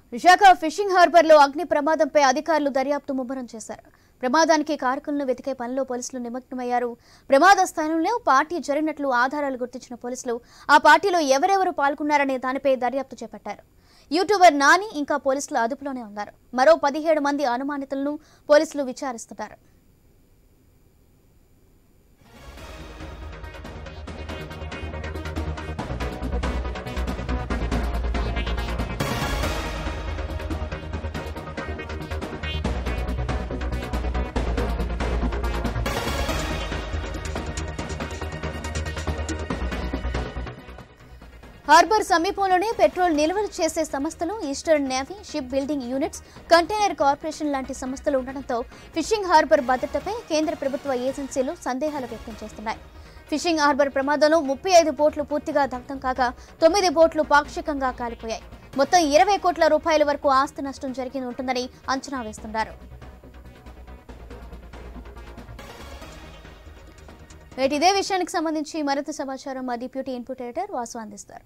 Visakha fishing హార్బర్లో అగ్ని ప్రమాదంపై అధికారులు దర్యాప్తు ముమ్మరం చేశారు ప్రమాదానికి కారకులను వెతికే పనిలో పోలీసులు నిమగ్నమయ్యారు ప్రమాద స్థానంలో పార్టీ జరిగినట్లు ఆధారాలు గుర్తించిన పోలీసులు ఆ పార్టీలో ఎవరెవరు పాల్గొన్నారనే దానిపై దర్యాప్తు చేపట్టారు యూట్యూబర్ నాని ఇంకా పోలీసుల అదుపులోనే ఉన్నారు మరో పదిహేడు మంది అనుమానితులను పోలీసులు విచారిస్తున్నారు హార్బర్ సమీపంలోనే పెట్రోల్ నిల్వలు చేసే సంస్థలు eastern navy ship building units container corporation లాంటి సంస్థలు ఉండడంతో ఫిషింగ్ హార్బర్ భద్రతపై కేంద్ర ప్రభుత్వ ఏజెన్సీలు సందేహాలు వ్యక్తం చేస్తున్నాయి ఫిషింగ్ హార్బర్ ప్రమాదంలో ముప్పై ఐదు బోట్లు పూర్తిగా దగ్ధం కాగా తొమ్మిది బోట్లు పాక్షికంగా కాలిపోయాయి మొత్తం ఇరవై కోట్ల రూపాయల వరకు ఆస్తి నష్టం జరిగి ఉంటుందని అంచనా వేస్తున్నారు రైట్ ఇదే విషయానికి సంబంధించి మరింత సమాచారం మా డిప్యూటీ ఇన్పుట్ ఎడిటర్ వాసు అందిస్తారు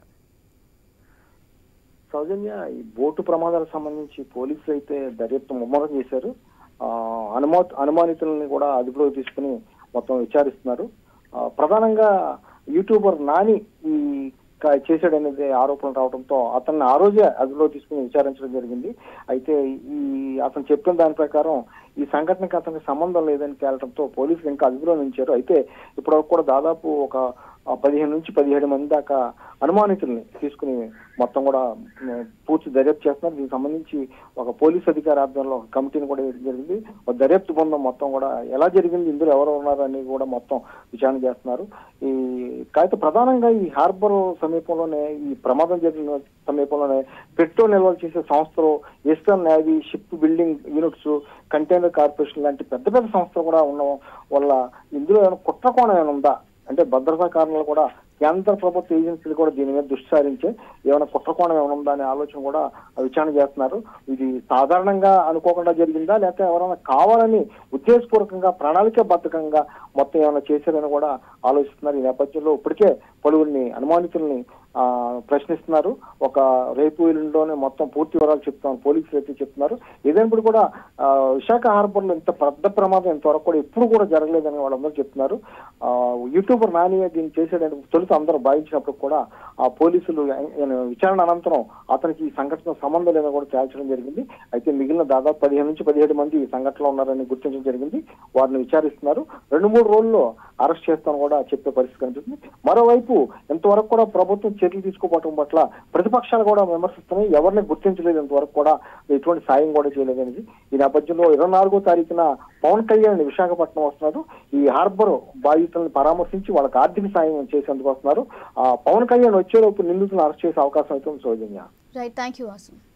సౌజన్య ఈ బోటు ప్రమాదాలకు సంబంధించి పోలీసులు అయితే దర్యాప్తు ముమ్మరం చేశారు ఆ, అనుమా అనుమానితులని కూడా అదుపులోకి తీసుకుని మొత్తం విచారిస్తున్నారు ఆ, ప్రధానంగా యూట్యూబర్ నాని ఈ క- చేశాడనేది ఆరోపణలు రావడంతో అతన్ని ఆ రోజే అదుపులో తీసుకుని విచారించడం జరిగింది అయితే ఈ అతను చెప్పిన దాని ప్రకారం ఈ సంఘటనకి అతనికి సంబంధం లేదని తేలడంతో పోలీసులు ఇంకా అదుపులో ఉంచారు అయితే ఇప్పటివరకు కూడా దాదాపు ఒక ఆ, పదిహేను నుంచి పదిహేడు మంది దాకా అనుమానితుల్ని తీసుకుని మొత్తం కూడా ఉమ్, పూర్తి దర్యాప్తు చేస్తున్నారు దీనికి సంబంధించి ఒక పోలీస్ అధికారి ఆధ్వర్యంలో ఒక కమిటీని కూడా వేయడం జరిగింది ఒక దర్యాప్తు బృందం మొత్తం కూడా ఎలా జరిగింది ఇందులో ఎవరు ఉన్నారని కూడా మొత్తం విచారణ చేస్తున్నారు ఈ కాకపోతే ప్రధానంగా ఈ హార్బర్ సమీపంలోనే ఈ ప్రమాదం జరిగిన సమీపంలోనే పెట్రోల్ నిల్వలు చేసే సంస్థలు eastern navy ship building units container corporation లాంటి పెద్ద పెద్ద సంస్థలు కూడా ఉండడం వల్ల ఇందులో ఏమైనా కుట్ర కోణం ఏమైనా ఉందా అంటే భద్రతా కారణాలు కూడా కేంద్ర ప్రభుత్వ ఏజెన్సీలు కూడా దీని మీద దృష్టి సారించి ఏమైనా కుట్రకోణం ఏమైనా ఉందా అనే ఆలోచన కూడా విచారణ చేస్తున్నారు ఇది సాధారణంగా అనుకోకుండా జరిగిందా లేకపోతే ఎవరైనా కావాలని ఉద్దేశపూర్వకంగా ప్రణాళికాబద్ధకంగా మొత్తం ఏమైనా చేశారని కూడా ఆలోచిస్తున్నారు ఈ నేపథ్యంలో ఇప్పటికే పలువురిని అనుమానితుల్ని ఆ, ప్రశ్నిస్తున్నారు ఒక రేపు ఎల్లుండిలోనే మొత్తం పూర్తి వివరాలు చెప్తాం పోలీసులు అయితే చెప్తున్నారు ఏదైనప్పుడు కూడా ఆ, విశాఖ హార్బర్ లో ఇంత పెద్ద ప్రమాదం ఇంతవరకు కూడా ఎప్పుడు కూడా జరగలేదని వాళ్ళందరూ చెప్తున్నారు ఆ, యూట్యూబర్ నాని దీన్ని చేసేటందుకు తొలుత అందరూ భావించినప్పుడు కూడా ఆ పోలీసులు ఆయన విచారణ అనంతరం అతనికి ఈ సంఘటన సంబంధం లేదని కూడా తేల్చడం జరిగింది అయితే మిగిలిన దాదాపు పదిహేను నుంచి పదిహేడు మంది ఈ సంఘటనలో ఉన్నారని గుర్తించడం జరిగింది వారిని విచారిస్తున్నారు రెండు మూడు రోజుల్లో అరెస్ట్ చేస్తామని కూడా చెప్పే పరిస్థితి కనిపిస్తుంది మరోవైపు ఇంతవరకు కూడా ప్రభుత్వం చర్యలు తీసుకోవడం పట్ల ప్రతిపక్షాలు కూడా విమర్శిస్తున్నాయి ఎవరిని గుర్తించలేదు ఇంతవరకు కూడా ఎటువంటి సాయం కూడా చేయలేదనేది ఈ నేపథ్యంలో ఇరవై నాలుగో తారీఖున పవన్ కళ్యాణ్ విశాఖపట్నం వస్తున్నారు ఈ హార్బర్ బాధితులను పరామర్శించి వాళ్ళకి ఆర్థిక సాయం చేసేందుకు వస్తున్నారు ఆ పవన్ కళ్యాణ్ వచ్చేలోపు నిందితులను అరెస్ట్ చేసే అవకాశం అయితే ఉంది Soujanya right thank you Vasu